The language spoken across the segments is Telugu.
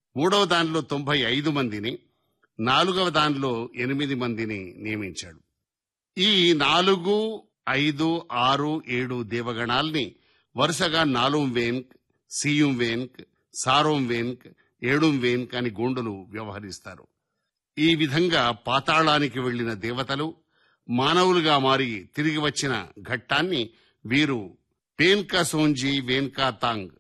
మూడవ దానిలో తొంభై ఐదు మందిని నాలుగవ దానిలో ఎనిమిది మందిని నియమించాడు ఈ నాలుగు ఐదు ఆరు ఏడు దేవగణాల్ని వరుసగా నాలుం వేన్క్ సీయుం వేన్క్ సారోం వేన్క్ ఏడుం వేన్క్ అని గోండులు వ్యవహరిస్తారు ఈ విధంగా పాతాళానికి వెళ్లిన దేవతలు మానవులుగా మారి తిరిగి వచ్చిన ఘట్టాన్ని వీరు పేన్కా సోంజీ వేన్కా తాంగ్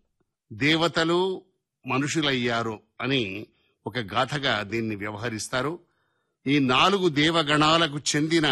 దేవతలు మనుషులయ్యారు అని ఒక గాథగా దీన్ని వ్యవహరిస్తారు ఈ నాలుగు దేవగణాలకు చెందిన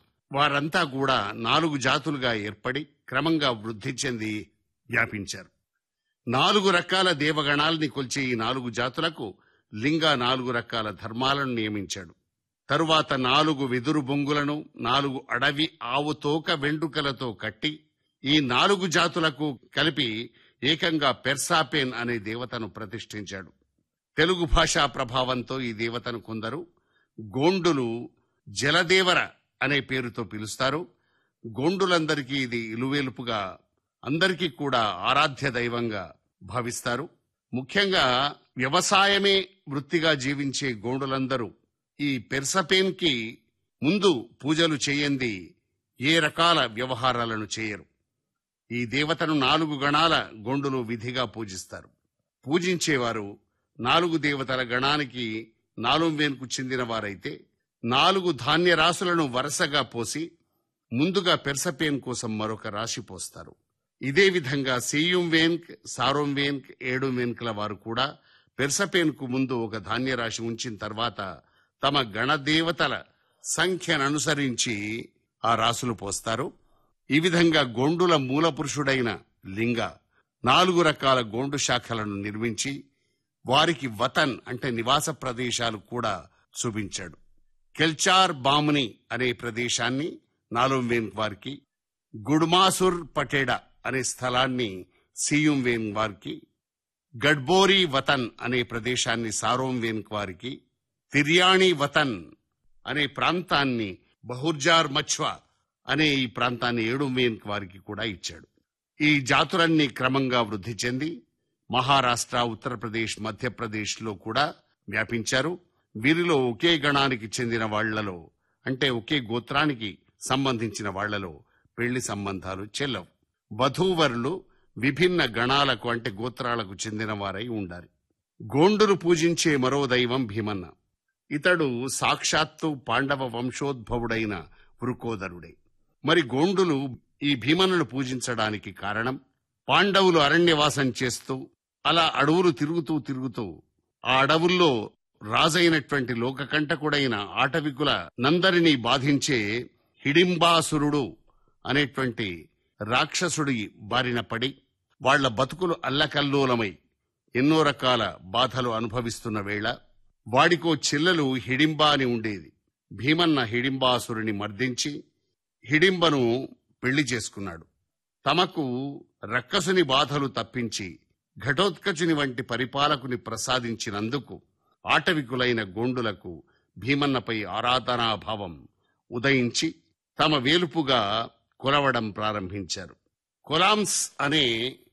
వారంతా కూడా నాలుగు జాతులుగా ఏర్పడి క్రమంగా వృద్ధి చెంది వ్యాపించారు నాలుగు రకాల దేవగణాల్ని కొల్చే ఈ నాలుగు జాతులకు లింగ నాలుగు రకాల ధర్మాలను నియమించాడు తరువాత నాలుగు వెదురు బొంగులను నాలుగు అడవి ఆవు తోక వెండ్రుకలతో కట్టి ఈ నాలుగు జాతులకు కలిపి ఏకంగా పెర్సాపేన్ అనే దేవతను ప్రతిష్ఠించాడు తెలుగు భాషా ప్రభావంతో ఈ దేవతను కొందరు గోండులు జలదేవర అనే పేరుతో పిలుస్తారు గోండులందరికీ ఇది ఇలువేలుపుగా అందరికీ కూడా ఆరాధ్య దైవంగా భావిస్తారు ముఖ్యంగా వ్యవసాయమే వృత్తిగా జీవించే గోండులందరూ ఈ పెర్సపేన్కి ముందు పూజలు చేయంది ఏ రకాల వ్యవహారాలను చేయరు ఈ దేవతను నాలుగు గణాల గొండులు విధిగా పూజిస్తారు పూజించేవారు నాలుగు దేవతల గణానికి నాలుగు చెందిన వారైతే నాలుగు ధాన్య రాసులను వరుసగా పోసి ముందుగా పెర్సపేన్ కోసం మరొక రాశి పోస్తారు ఇదే విధంగా సీయుం వేన్క్ సారోం వేన్క్ ఏడు వేన్క్ల వారు కూడా పెర్సపేన్కు ముందు ఒక ధాన్య రాశి ఉంచిన తర్వాత తమ గణదేవతల సంఖ్యను అనుసరించి ఆ రాసులు పోస్తారు ఈ విధంగా గోండుల మూల పురుషుడైన లింగ నాలుగు రకాల గోండు శాఖలను నిర్మించి వారికి వతన్ అంటే నివాస ప్రదేశాలు కూడా చూపించాడు కెల్చార్ బాముని అనే ప్రదేశాన్ని నాలుంవేన్ వారికి గుడ్మాసుర్ పటేడా అనే స్థలాన్ని సియుంవేన్ వారికి గడ్బోరి వతన్ అనే ప్రదేశాన్ని సారోంవేన్ వారికి తిర్యాణి వతన్ అనే ప్రాంతాన్ని బహుర్జార్ మచ్వా అనే ఈ ప్రాంతాన్ని ఏడుమేన్ వారికి కూడా ఇచ్చాడు ఈ జాతులన్నీ క్రమంగా వృద్ధి చెంది మహారాష్ట్ర ఉత్తరప్రదేశ్ మధ్యప్రదేశ్ లో కూడా వ్యాపించారు వీరిలో ఒకే గణానికి చెందిన వాళ్లలో అంటే ఒకే గోత్రానికి సంబంధించిన వాళ్లలో పెళ్లి సంబంధాలు చెల్లవు వధూవరులు విభిన్న గణాలకు అంటే గోత్రాలకు చెందిన వారై ఉండాలి గోండును పూజించే మరో దైవం భీమన్న ఇతడు సాక్షాత్తు పాండవ వంశోద్భవుడైన వృకోదరుడే మరి గోండులు ఈ భీమన్నను పూజించడానికి కారణం పాండవులు అరణ్యవాసం చేస్తూ అలా అడవులు తిరుగుతూ తిరుగుతూ ఆ అడవుల్లో రాజైనటువంటి లోకకంటకుడైన ఆటవికుల నందరినీ బాధించే హిడింబాసురుడు అనేటువంటి రాక్షసుడి బారిన పడి వాళ్ల బతుకులు అల్లకల్లోలమై ఎన్నో రకాల బాధలు అనుభవిస్తున్న వేళ వాడికో చెల్లెలు హిడింబా అని ఉండేది భీమన్న హిడింబాసురుని మర్దించి హిడింబను పెళ్లి చేసుకున్నాడు తమకు రక్కసుని బాధలు తప్పించి ఘటోత్కచుని వంటి పరిపాలకుని ప్రసాదించినందుకు ఆటవికులైన గోండులకు భీమన్నపై ఆరాధనాభావం ఉదయించి తమ వేలుపుగా కొలవడం ప్రారంభించారు కొలాంస్ అనే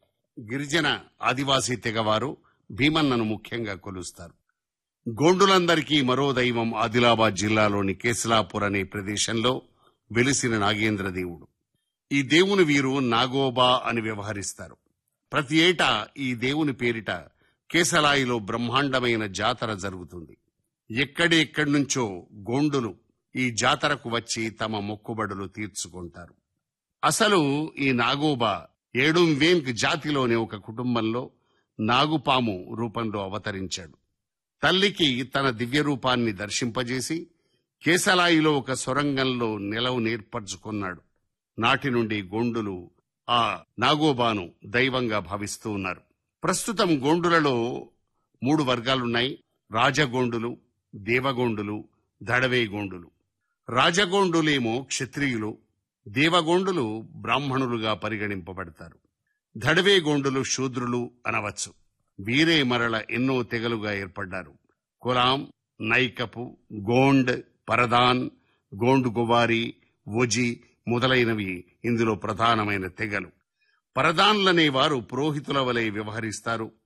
గిరిజన ఆదివాసీ తెగవారు భీమన్నను ముఖ్యంగా కొలుస్తారు గోండులందరికీ మరో దైవం ఆదిలాబాద్ జిల్లాలోని కేసలాపూర్ అనే ప్రదేశంలో వెలిసిన నాగేంద్ర దేవుడు ఈ దేవుని వీరు నాగోబా అని వ్యవహరిస్తారు ప్రతి ఏటా ఈ దేవుని పేరిట కేసలాయిలో బ్రహ్మాండమైన జాతర జరుగుతుంది ఎక్కడెక్కడి నుంచో గోండులు ఈ జాతరకు వచ్చి తమ మొక్కుబడులు తీర్చుకుంటారు అసలు ఈ నాగోబా ఏడుంవేన్క్ జాతిలోని ఒక కుటుంబంలో నాగుపాము రూపంలో అవతరించాడు తల్లికి తన దివ్య రూపాన్ని దర్శింపజేసి కేసలాయిలో ఒక సొరంగంలో నిలవు నేర్పరచుకున్నాడు నాటి నుండి గోండులు ఆ నాగోబాను దైవంగా భావిస్తూ ఉన్నారు ప్రస్తుతం గోండులలో మూడు వర్గాలున్నాయి రాజగోండులు దేవగోండులు దడవే గోండులు రాజగోండులేమో క్షత్రియులు దేవగోండులు బ్రాహ్మణులుగా పరిగణింపబడతారు దడవే గోండులు శూద్రులు అనవచ్చు వీరే మరల ఎన్నో తెగలుగా ఏర్పడ్డారు కులాం నైకపు గోండ్ పరదాన్ గోండు గువారి ఒజి మొదలైనవి ఇందులో ప్రధానమైన తెగలు పరదాన్లనే వారు పురోహితుల వలె వ్యవహరిస్తారు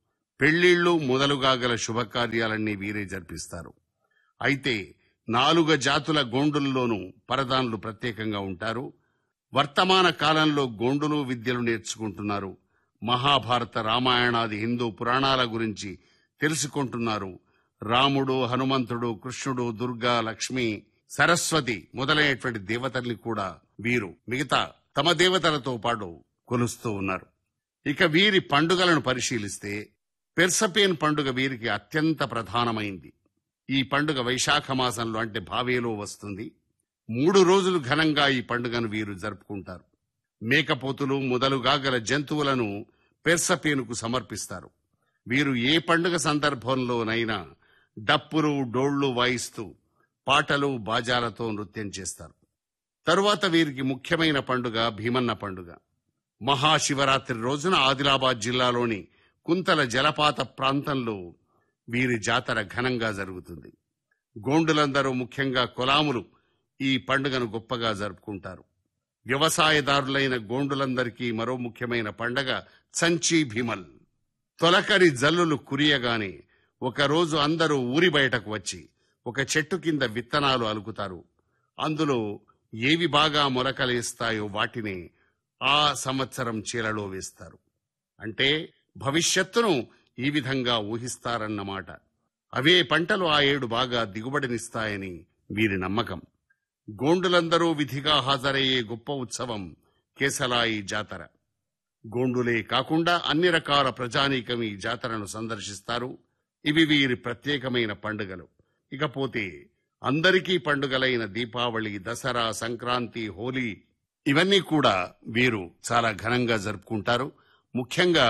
పెళ్లిళ్లు మొదలుగా గల శుభకార్యాలన్నీ వీరే జరిపిస్తారు అయితే నాలుగ జాతుల గోండుల్లోనూ పరదానులు ప్రత్యేకంగా ఉంటారు వర్తమాన కాలంలో గోండులు విద్యలు నేర్చుకుంటున్నారు మహాభారత రామాయణాది హిందూ పురాణాల గురించి తెలుసుకుంటున్నారు రాముడు హనుమంతుడు కృష్ణుడు దుర్గా లక్ష్మి సరస్వతి మొదలైనటువంటి దేవతల్ని కూడా వీరు మిగతా తమ దేవతలతో పాటు కొలుస్తూ ఉన్నారు ఇక వీరి పండుగలను పరిశీలిస్తే పెర్సపేన్ పండుగ వీరికి అత్యంత ప్రధానమైంది ఈ పండుగ వైశాఖ మాసంలో అంటే భావేలో వస్తుంది మూడు రోజులు ఘనంగా ఈ పండుగను వీరు జరుపుకుంటారు మేకపోతులు మొదలుగా గల జంతువులను పెర్సపేనుకు సమర్పిస్తారు వీరు ఏ పండుగ సందర్భంలోనైనా డప్పులు డోళ్లు వాయిస్తూ పాటలు బాజాలతో నృత్యం చేస్తారు తరువాత వీరికి ముఖ్యమైన పండుగ భీమన్న పండుగ మహాశివరాత్రి రోజున ఆదిలాబాద్ జిల్లాలోని కుంతల జలపాత ప్రాంతంలో వీరి జాతర ఘనంగా జరుగుతుంది గోండులందరూ ముఖ్యంగా కొలాములు ఈ పండుగను గొప్పగా జరుపుకుంటారు వ్యవసాయదారులైన గోండులందరికీ మరో ముఖ్యమైన పండగ చంచీ భీమల్ తొలకరి జల్లులు కురియగానే ఒకరోజు అందరూ ఊరి బయటకు వచ్చి ఒక చెట్టు కింద విత్తనాలు అలుకుతారు అందులో ఏవి బాగా మొలకలేస్తాయో వాటిని ఆ సంవత్సరం చీలలో వేస్తారు అంటే భవిష్యత్తును ఈ విధంగా ఊహిస్తారన్నమాట అవే పంటలు ఆ ఏడు బాగా దిగుబడినిస్తాయని వీరి నమ్మకం గోండులందరూ విధిగా హాజరయ్యే గొప్ప ఉత్సవం కేసలాయి జాతర గోండులే కాకుండా అన్ని రకాల ప్రజానీకం ఈ జాతరను సందర్శిస్తారు ఇవి వీరి ప్రత్యేకమైన పండుగలు ఇకపోతే అందరికీ పండుగలైన దీపావళి దసరా సంక్రాంతి హోలీ ఇవన్నీ కూడా వీరు చాలా ఘనంగా జరుపుకుంటారు ముఖ్యంగా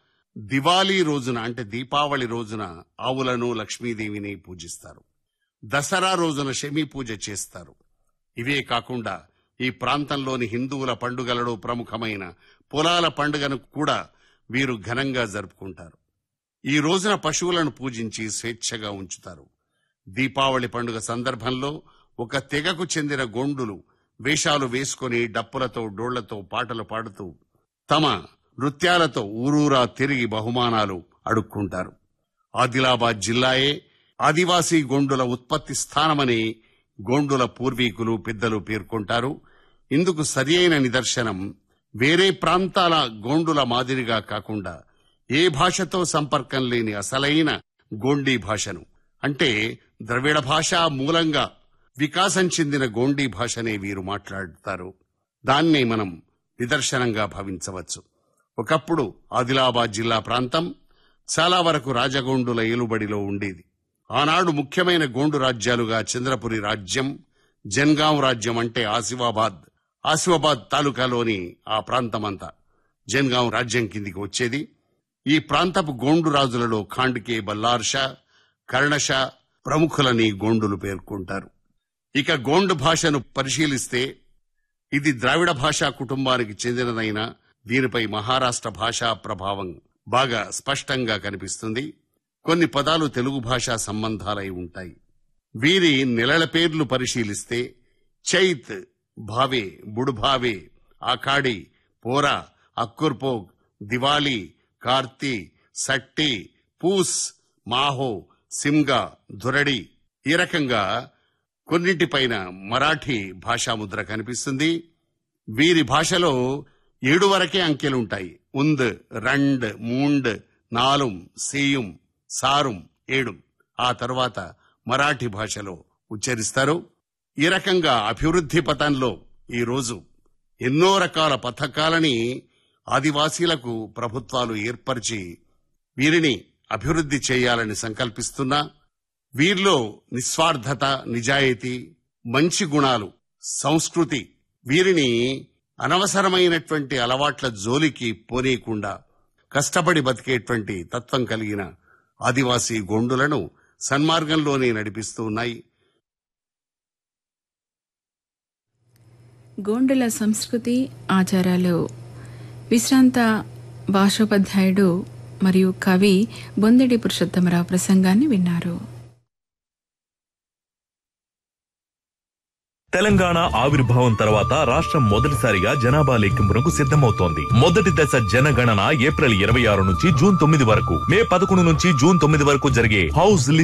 దివాళీ రోజున అంటే దీపావళి రోజున ఆవులను లక్ష్మీదేవిని పూజిస్తారు దసరా రోజున శమీ పూజ చేస్తారు ఇవే కాకుండా ఈ ప్రాంతంలోని హిందువుల పండుగలలో ప్రముఖమైన పొలాల పండుగను కూడా వీరు ఘనంగా జరుపుకుంటారు ఈ రోజున పశువులను పూజించి స్వేచ్ఛగా ఉంచుతారు దీపావళి పండుగ సందర్భంలో ఒక తెగకు చెందిన గోండులు వేషాలు వేసుకొని డప్పులతో డోళ్లతో పాటలు పాడుతూ తమ నృత్యాలతో ఊరూరా తిరిగి బహుమానాలు అడుక్కుంటారు ఆదిలాబాద్ జిల్లాయే ఆదివాసీ గోండుల ఉత్పత్తి స్థానమని గోండుల పూర్వీకులు పెద్దలు పేర్కొంటారు ఇందుకు సరియైన నిదర్శనం వేరే ప్రాంతాల గోండుల మాదిరిగా కాకుండా ఏ భాషతో సంపర్కం లేని అసలైన గోండీ భాషను అంటే ద్రవిడ భాష మూలంగా వికాసం చెందిన గోండీ భాషనే వీరు మాట్లాడతారు దాన్నే మనం నిదర్శనంగా భావించవచ్చు ఒకప్పుడు ఆదిలాబాద్ జిల్లా ప్రాంతం చాలా వరకు రాజగోండుల ఏలుబడిలో ఉండేది ఆనాడు ముఖ్యమైన గోండు రాజ్యాలుగా చంద్రపురి రాజ్యం జన్గాం రాజ్యం అంటే ఆసిఫాబాద్ ఆసిఫాబాద్ తాలూకాలోని ఆ ప్రాంతమంతా జన్గాం రాజ్యం కిందికి వచ్చేది ఈ ప్రాంతపు గోండు రాజులలో ఖాండ్కే బల్లార్షా కర్ణషా ప్రముఖులని గోండులు పేర్కొంటారు ఇక గోండు భాషను పరిశీలిస్తే ఇది ద్రావిడ భాషా కుటుంబానికి చెందినదైన దీనిపై మహారాష్ట్ర భాషా ప్రభావం బాగా స్పష్టంగా కనిపిస్తుంది కొన్ని పదాలు తెలుగు భాషా సంబంధాలై ఉంటాయి వీరి నెలల పేర్లు పరిశీలిస్తే చైత్ భావే బుడుభావే ఆకాడి పోరా అక్కుర్పోగ్ దివాళీ కార్తీ సట్టి పూస్ మాహో సిమ్గా ధురడి ఈ రకంగా కొన్నింటిపైన మరాఠీ భాషాముద్ర కనిపిస్తుంది వీరి భాషలో ఏడు వరకే అంకెలుంటాయి ఉంద్ రండ్ మూండ్ నాలుం సీయుం సారుం ఏడు ఆ తర్వాత మరాఠీ భాషలో ఉచ్చరిస్తారు ఈ రకంగా అభివృద్ధి పథంలో ఈ రోజు ఎన్నో రకాల పథకాలని ఆదివాసీలకు ప్రభుత్వాలు ఏర్పరిచి వీరిని అభివృద్ధి చేయాలని సంకల్పిస్తున్నా వీరిలో నిస్వార్థత నిజాయితీ మంచి గుణాలు సంస్కృతి వీరిని అనవసరమైనటువంటి అలవాట్ల జోలికి పోనీయకుండా కష్టపడి బతికేటువంటి తత్వం కలిగిన ఆదివాసీ గోండులను సన్మార్గంలోనే నడిపిస్తూ ఉన్నాయి గోండుల సంస్కృతి ఆచారాలు విశ్రాంత భాషోపాధ్యాయుడు మరియు కవి బొందెడి పురుషోత్తమరావు ప్రసంగాన్ని విన్నారు తెలంగాణ ఆవిర్భావం తర్వాత రాష్ట్రం మొదటిసారిగా జనాభా లెక్కింపునకు సిద్ధమవుతోంది మొదటి దశ జనగణన ఏప్రిల్ ఇరవై ఆరు నుంచి జూన్ తొమ్మిది వరకు మే పదకొండు నుంచి జూన్ తొమ్మిది వరకు జరిగే హౌస్